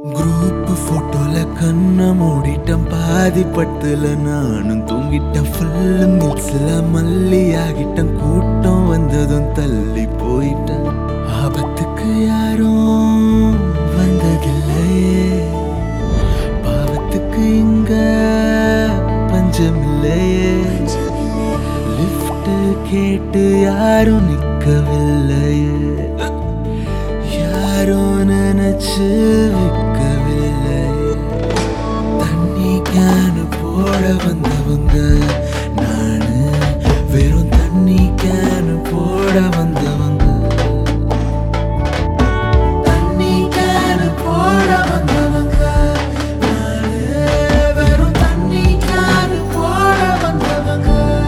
group போட்டோல கண்ண மூடிட்டம் பாதி பட்டுல நானும் தூங்கிட்டேன் ஃபுல்லு மிக்ஸ்ல மல்லி ஆகிட்டம் கூட்டம் வந்ததும் தள்ளி போயிட்டேன் ஆபத்துக்கு யாரும் வந்ததில்லையே பாவத்துக்கு இங்க பஞ்சமில்லையே லிஃப்ட் கேட்டு யாரும் நிக்கவில்லையே யாரும் நினைச்சு விற்கவில்லை தண்ணி கேனு போட வந்தவங்க நானு வெறும் தண்ணி கேனு போட வந்தவங்க தண்ணி கேனு போட வந்தவங்க நானு வெறும் தண்ணி கேனு போட வந்தவங்க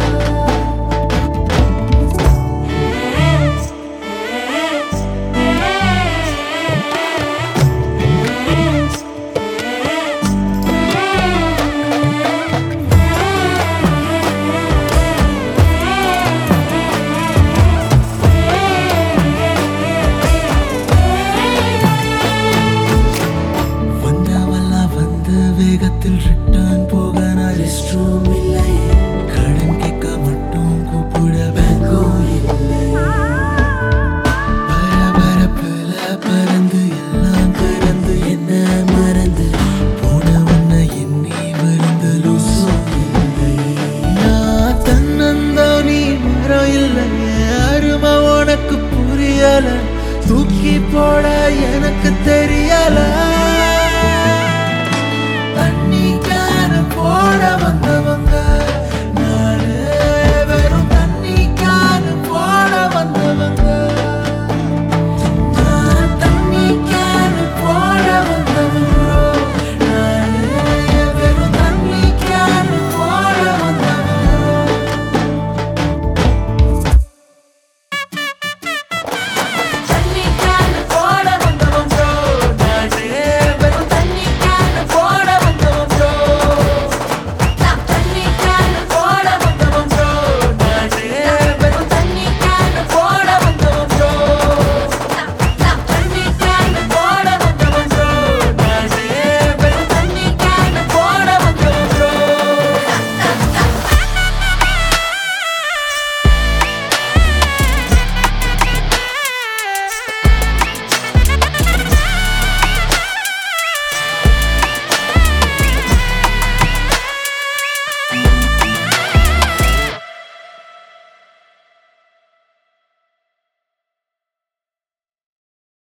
வந்தவெல்லாம் வந்த வேகத்தில் ரிட்டர்ன் போக நான் ரெஸ்ட் ரூம் இல்லை கடன் கேட்க மட்டும் கூப்பிட பேங்கும் இல்லை பரபரப்புல பறந்து எல்லாம் பறந்து என்ன மறந்து போன உன்னை எண்ணி மறந்து லூசும் இல்லை நான் தன்னந்தானி மரம் இல்லை அருமை உனக்கு புரியல தூக்கி போட எனக்கு தெரியல தண்ணி கேன போட வந்தவன்